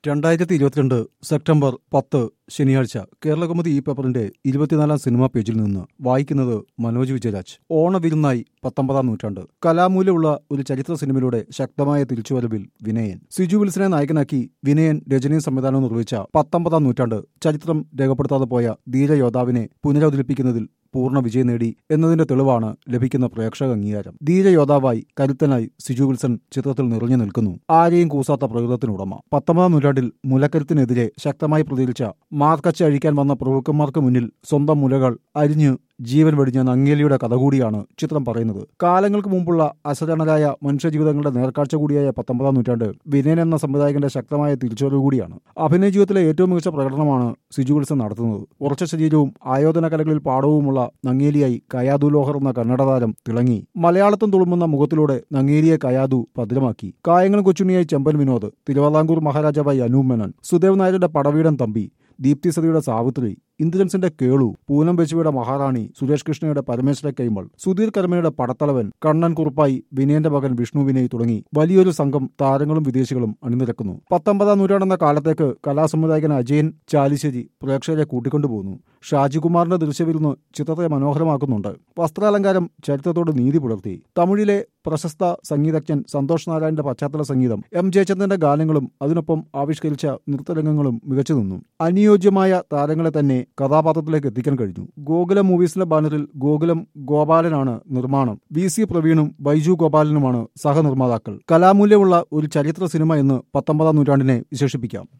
രണ്ടായിരത്തി ഇരുപത്തിരണ്ട് സെപ്റ്റംബർ പത്ത് ശനിയാഴ്ച കേരളകൗമുദി ഈ പേപ്പറിന്റെ ഇരുപത്തിനാലാം സിനിമാ പേജിൽ നിന്ന് വായിക്കുന്നത് മനോജ് വിജയരാജ് ഓണവിരുന്നായി പത്തൊമ്പതാം നൂറ്റാണ്ട് കലാമൂല്യമുള്ള ഒരു ചരിത്ര സിനിമയിലൂടെ ശക്തമായ തിരിച്ചുവരവിൽ വിനയൻ സിജു വിൽസനെ നായകനാക്കി വിനയൻ രചനയും സംവിധാനവും നിർവഹിച്ച പത്തൊമ്പതാം നൂറ്റാണ്ട് ചരിത്രം രേഖപ്പെടുത്താതെ പോയ ധീരയോദ്ധാവിനെ പുനരവതരിപ്പിക്കുന്നതിൽ പൂർണ്ണ വിജയം നേടി എന്നതിന്റെ തെളിവാണ് ലഭിക്കുന്ന പ്രേക്ഷക അംഗീകാരം ധീരയോദ്ധാവായി കരുത്തനായി സിജു വിൽസൺ ചിത്രത്തിൽ നിറഞ്ഞു നിൽക്കുന്നു ആരെയും കൂസാത്ത പ്രകൃതത്തിനുടമ പത്തൊമ്പതാം നൂറ്റാണ്ടിൽ മുലക്കരുത്തിനെതിരെ ശക്തമായി പ്രതികരിച്ച മാർക്കച്ച അഴിക്കാൻ വന്ന പ്രഭുക്കന്മാർക്ക് മുന്നിൽ സ്വന്തം മുലകൾ അരിഞ്ഞ് ജീവൻ വെടിഞ്ഞ നങ്ങേലിയുടെ കഥ കൂടിയാണ് ചിത്രം പറയുന്നത് കാലങ്ങൾക്ക് മുമ്പുള്ള അസരണരായ മനുഷ്യജീവിതങ്ങളുടെ നേർക്കാഴ്ച കൂടിയായ പത്തൊമ്പതാം നൂറ്റാണ്ട് വിനയൻ എന്ന സംവിധായകന്റെ ശക്തമായ തിരിച്ചുവരവ് കൂടിയാണ് അഭിനയ ജീവിതത്തിലെ ഏറ്റവും മികച്ച പ്രകടനമാണ് സിജു വിൽസൺ നടത്തുന്നത് ഉറച്ച ശരീരവും ആയോധന കലകളിൽ പാടവുമുള്ള നങ്ങേലിയായി കയാദു ലോഹർ എന്ന കന്നഡ താരം തിളങ്ങി മലയാളത്തും തുളുമ്പുന്ന മുഖത്തിലൂടെ നങ്ങേലിയെ കയാദു ഭദ്രമാക്കി കായങ്ങളും കൊച്ചുണ്ണിയായി ചെമ്പൻ വിനോദ് തിരുവിതാംകൂർ മഹാരാജാവായി അനൂപ് മേനോൻ സുദേവ് നായരുടെ പടവീടൻ തമ്പി ദീപ്തി സതിയുടെ സാവിത്രി ഇന്ദ്രൻസിന്റെ കേളു പൂനം ബെച്ചുവയുടെ മഹാറാണി സുരേഷ് കൃഷ്ണയുടെ പരമേശ്വര കൈമൾ സുധീർ കർമ്മയുടെ പടത്തലവൻ കണ്ണൻ കുറുപ്പായി വിനയന്റെ മകൻ വിഷ്ണു വിനയ് തുടങ്ങി വലിയൊരു സംഘം താരങ്ങളും വിദേശികളും അണിനിരക്കുന്നു പത്തൊമ്പതാം നൂറ്റാണ്ടെന്ന കാലത്തേക്ക് കലാസംവിധായകൻ അജയൻ ചാലിശ്ശേരി പ്രേക്ഷകരെ കൂട്ടിക്കൊണ്ടുപോകുന്നു ഷാജികുമാറിന്റെ ദൃശ്യവിരുന്ന് ചിത്രത്തെ മനോഹരമാക്കുന്നുണ്ട് വസ്ത്രാലങ്കാരം ചരിത്രത്തോട് നീതി പുലർത്തി തമിഴിലെ പ്രശസ്ത സംഗീതജ്ഞൻ സന്തോഷ് നാരായണന്റെ പശ്ചാത്തല സംഗീതം എം ജയചന്ദ്രന്റെ ഗാനങ്ങളും അതിനൊപ്പം ആവിഷ്കരിച്ച നൃത്തരംഗങ്ങളും മികച്ചു നിന്നു അനുയോജ്യമായ താരങ്ങളെ തന്നെ കഥാപാത്രത്തിലേക്ക് എത്തിക്കാൻ കഴിഞ്ഞു ഗോകുലം മൂവീസിന്റെ ബാനറിൽ ഗോകുലം ഗോപാലനാണ് നിർമ്മാണം വി സി പ്രവീണും ബൈജു ഗോപാലനുമാണ് സഹനിർമ്മാതാക്കൾ കലാമൂല്യമുള്ള ഒരു ചരിത്ര സിനിമ എന്ന് പത്തൊമ്പതാം നൂറ്റാണ്ടിനെ വിശേഷിപ്പിക്കാം